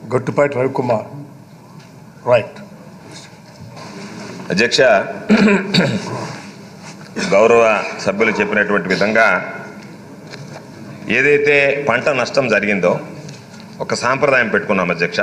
Gottipati Ravikumar right అధ్యక్ష గౌరవ సభ్యులు చెప్పినటువంటి విధంగా ఏదైతే పంట నష్టం జరిగిందో ఒక సాంప్రదాయం పెట్టుకున్నాం అధ్యక్ష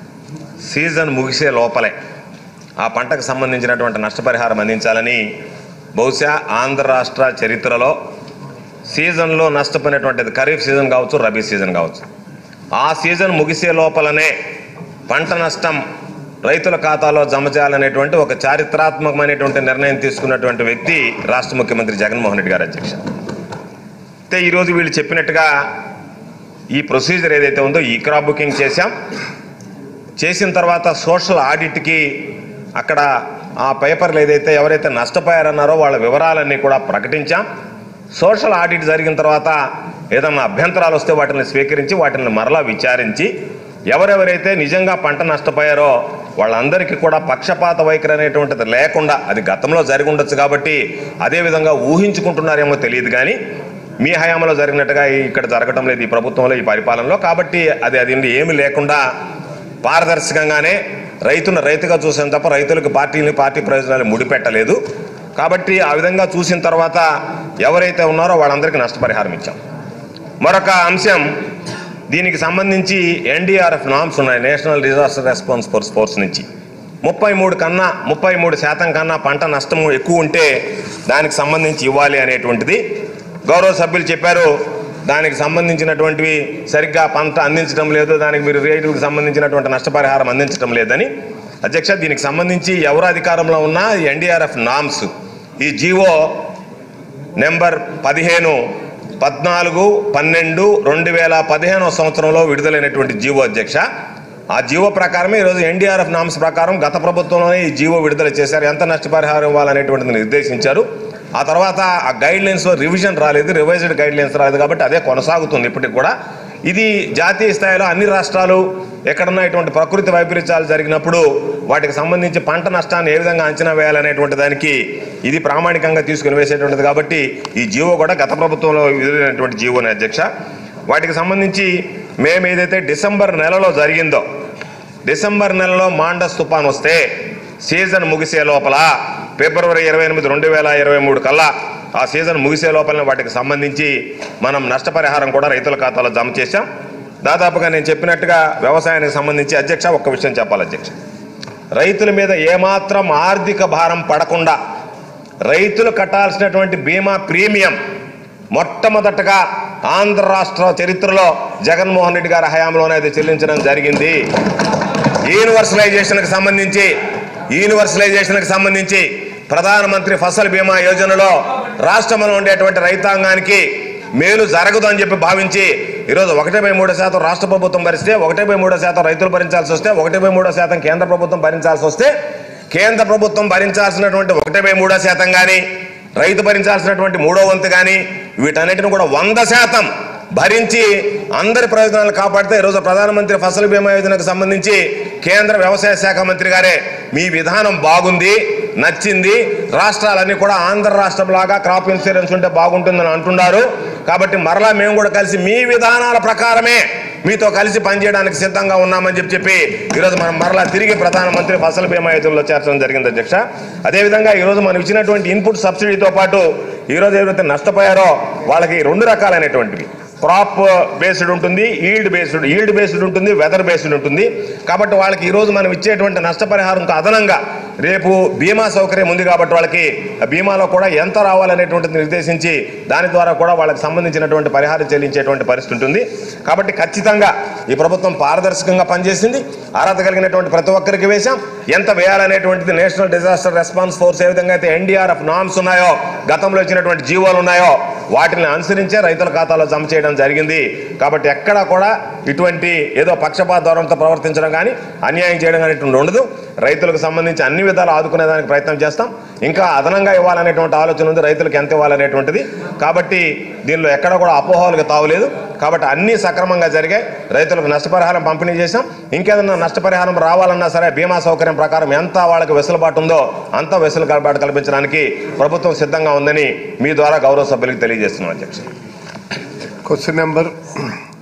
సీజన్ ముగిసే లోపలే ఆ పంటకు సంబంధించినటువంటి నష్టపరిహారం అందించాలని బహుశా ఆంధ్ర రాష్ట్ర చరిత్రలో సీజన్లో నష్టపోయినటువంటిది ఖరీఫ్ సీజన్ కావచ్చు రబీ సీజన్ కావచ్చు ఆ సీజన్ ముగిసే లోపలనే పంట నష్టం రైతుల ఖాతాలో జమ చేయాలనేటువంటి ఒక చారిత్రాత్మకమైనటువంటి నిర్ణయం తీసుకున్నటువంటి వ్యక్తి రాష్ట్ర ముఖ్యమంత్రి జగన్మోహన్ రెడ్డి గారు అధ్యక్ష అయితే ఈరోజు వీళ్ళు చెప్పినట్టుగా ఈ ప్రొసీజర్ ఏదైతే ఉందో ఈ క్రాప్ బుకింగ్ చేశాం చేసిన తర్వాత సోషల్ ఆడిట్కి అక్కడ ఆ పేపర్లు ఏదైతే ఎవరైతే నష్టపోయారన్నారో వాళ్ళ వివరాలన్నీ కూడా ప్రకటించాం సోషల్ ఆడిట్ జరిగిన తర్వాత ఏదన్నా అభ్యంతరాలు వస్తే వాటిని స్వీకరించి వాటిని మరలా విచారించి ఎవరెవరైతే నిజంగా పంట నష్టపోయారో వాళ్ళందరికీ కూడా పక్షపాత వైఖరి అనేటువంటిది లేకుండా అది గతంలో జరిగి ఉండొచ్చు కాబట్టి అదేవిధంగా ఊహించుకుంటున్నారేమో తెలియదు కానీ మీ హయాంలో జరిగినట్టుగా ఇక్కడ జరగటం లేదు ఈ ప్రభుత్వంలో ఈ పరిపాలనలో కాబట్టి అది అది ఏమి లేకుండా పారదర్శకంగానే రైతును రైతుగా చూసాం తప్ప రైతులకు పార్టీని పార్టీ ప్రయోజనాలు ముడిపెట్టలేదు కాబట్టి ఆ విధంగా చూసిన తర్వాత ఎవరైతే ఉన్నారో వాళ్ళందరికీ నష్టపరిహారం ఇచ్చాం మరొక అంశం దీనికి సంబంధించి ఎన్డీఆర్ఎఫ్ నామ్స్ ఉన్నాయి National Disaster Response Force force నుంచి ముప్పై మూడు కన్నా ముప్పై మూడు శాతం కన్నా పంట నష్టం ఎక్కువ ఉంటే దానికి సంబంధించి ఇవ్వాలి అనేటువంటిది గౌరవ సభ్యులు చెప్పారు దానికి సంబంధించినటువంటివి సరిగ్గా పంట అందించడం లేదు దానికి మీరు రేటుకు సంబంధించినటువంటి నష్టపరిహారం అందించడం లేదని అధ్యక్ష దీనికి సంబంధించి ఎవరు అధికారంలో ఉన్నా ఎన్డీఆర్ఎఫ్ నామ్స్ ఈ జీవో నెంబర్ పదిహేను పద్నాలుగు పన్నెండు రెండు వేల పదిహేనవ సంవత్సరంలో విడుదలైనటువంటి జీవో అధ్యక్ష ఆ జీవో ప్రకారమే ఈరోజు ఎన్డీఆర్ఎఫ్ నామ్స్ ప్రకారం గత ప్రభుత్వంలోనే ఈ జీవో విడుదల చేశారు ఎంత నష్టపరిహారం ఇవ్వాలనేటువంటిది నిర్దేశించారు ఆ తర్వాత ఆ గైడ్ లైన్స్లో రివిజన్ రాలేదు రివైజ్డ్ గైడ్ లైన్స్ రాలేదు కాబట్టి అదే కొనసాగుతుంది ఇప్పటికి కూడా ఇది జాతీయ స్థాయిలో అన్ని రాష్ట్రాలు ఎక్కడన్నా ఇటువంటి ప్రకృతి వైపరీత్యాలు జరిగినప్పుడు వాటికి సంబంధించి పంట నష్టాన్ని ఏ విధంగా అంచనా వేయాలనేటువంటి దానికి ఇది ప్రామాణికంగా తీసుకుని వేసేటువంటిది కాబట్టి ఈ జీవో కూడా గత ప్రభుత్వంలో విడుదలైనటువంటి జీవోని అధ్యక్ష వాటికి సంబంధించి మేము ఏదైతే డిసెంబర్ నెలలో జరిగిందో డిసెంబర్ నెలలో మాండస్ తుఫాన్ వస్తే సీజన్ ముగిసే లోపల ఫిబ్రవరి ఇరవై ఎనిమిది రెండు వేల ఇరవై మూడు కల్లా ఆ సీజన్ ముగిసే లోపలనే వాటికి సంబంధించి మనం నష్టపరిహారం కూడా రైతుల ఖాతాలో జమ చేశాం దాదాపుగా నేను చెప్పినట్టుగా వ్యవసాయానికి సంబంధించి అధ్యక్ష ఒక్క విషయం చెప్పాలి అధ్యక్ష రైతుల మీద ఏమాత్రం ఆర్థిక భారం పడకుండా రైతులు కట్టాల్సినటువంటి బీమా ప్రీమియం మొట్టమొదటగా ఆంధ్ర రాష్ట్ర చరిత్రలో జగన్మోహన్ రెడ్డి గారి హయాంలోనే అది చెల్లించడం జరిగింది యూనివర్సలైజేషన్కి సంబంధించి యూనివర్సలైజేషన్కి సంబంధించి ప్రధానమంత్రి ఫసల్ బీమా యోజనలో రాష్ట్రంలో ఉండేటువంటి రైతాంగానికి మేలు జరగదు అని చెప్పి భావించి ఈరోజు ఒకటి బై మూడు శాతం రాష్ట్ర ప్రభుత్వం భరిస్తే ఒకటి బై మూడు శాతం రైతులు భరించాల్సి వస్తే ఒకటి బై మూడో శాతం కేంద్ర ప్రభుత్వం భరించాల్సి వస్తే కేంద్ర ప్రభుత్వం భరించాల్సినటువంటి ఒకటి బై మూడో శాతం కానీ రైతు భరించాల్సినటువంటి మూడో వంతు కానీ వీటన్నిటిని కూడా వంద శాతం భరించి అందరి ప్రయోజనాలు కాపాడితే ఈరోజు ప్రధానమంత్రి ఫసల్ బీమా యోజనకు సంబంధించి కేంద్ర వ్యవసాయ శాఖ మంత్రి గారే మీ విధానం బాగుంది నచ్చింది రాష్ట్రాలన్నీ కూడా ఆంధ్ర రాష్ట్రం లాగా క్రాప్ ఇన్సూరెన్స్ ఉంటే బాగుంటుందని అంటున్నారు కాబట్టి మరలా మేము కూడా కలిసి మీ విధానాల ప్రకారమే మీతో కలిసి పనిచేయడానికి సిద్ధంగా ఉన్నామని చెప్పి చెప్పి ఈరోజు మనం మరలా తిరిగి ప్రధానమంత్రి ఫసల్ బీమా యోజనలో చేర్చడం జరిగింది అధ్యక్ష అదేవిధంగా ఈరోజు మనం ఇచ్చినటువంటి ఇన్పుట్ సబ్సిడీతో పాటు ఈరోజు ఏదైతే నష్టపోయారో వాళ్ళకి రెండు రకాలైనటువంటివి క్రాప్ బేస్డ్ ఉంటుంది ఈల్డ్ బేస్డ్ ఈల్డ్ బేస్డ్ ఉంటుంది వెదర్ బేస్డ్ ఉంటుంది కాబట్టి వాళ్ళకి ఈరోజు మనం ఇచ్చేటువంటి నష్టపరిహారంతో అదనంగా రేపు బీమా సౌకర్యం ఉంది కాబట్టి వాళ్ళకి ఆ బీమాలో కూడా ఎంత రావాలనేటువంటిది నిర్దేశించి దాని ద్వారా కూడా వాళ్ళకి సంబంధించినటువంటి పరిహారం చెల్లించేటువంటి పరిస్థితి ఉంటుంది కాబట్టి ఖచ్చితంగా ఈ ప్రభుత్వం పారదర్శకంగా పనిచేసింది అర్హత కలిగినటువంటి ప్రతి ఒక్కరికి వేశాం ఎంత వేయాలనేటువంటిది నేషనల్ డిజాస్టర్ రెస్పాన్స్ ఫోర్స్ ఏ విధంగా అయితే ఎన్డీఆర్ఎఫ్ నామ్స్ ఉన్నాయో గతంలో ఇచ్చినటువంటి జీవోలు ఉన్నాయో వాటిని అనుసరించే రైతుల ఖాతాలో జమ చేయడం జరిగింది కాబట్టి ఎక్కడా కూడా ఇటువంటి ఏదో పక్షపాత ధోరణితో ప్రవర్తించడం కానీ అన్యాయం చేయడం కానీ ఇటువంటి ఉండదు రైతులకు సంబంధించి అన్ని విధాలు ఆదుకునేదానికి ప్రయత్నం చేస్తాం ఇంకా అదనంగా ఇవ్వాలనేటువంటి ఆలోచన ఉంది రైతులకు ఎంత ఇవ్వాలనేటువంటిది కాబట్టి దీనిలో ఎక్కడ కూడా అపోహలకు తావులేదు కాబట్టి అన్నీ సక్రమంగా జరిగాయి రైతులకు నష్టపరిహారం పంపిణీ చేశాం ఇంకేదన్నా నష్టపరిహారం రావాలన్నా సరే బీమా సౌకర్యం ప్రకారం ఎంత వాళ్ళకి వెసులుబాటు ఉందో అంత వెసులుబాటు కల్పించడానికి ప్రభుత్వం సిద్ధంగా ఉందని మీ ద్వారా గౌరవ సభ్యులకు తెలియజేస్తున్నాం అధ్యక్ష క్వశ్చన్ నెంబర్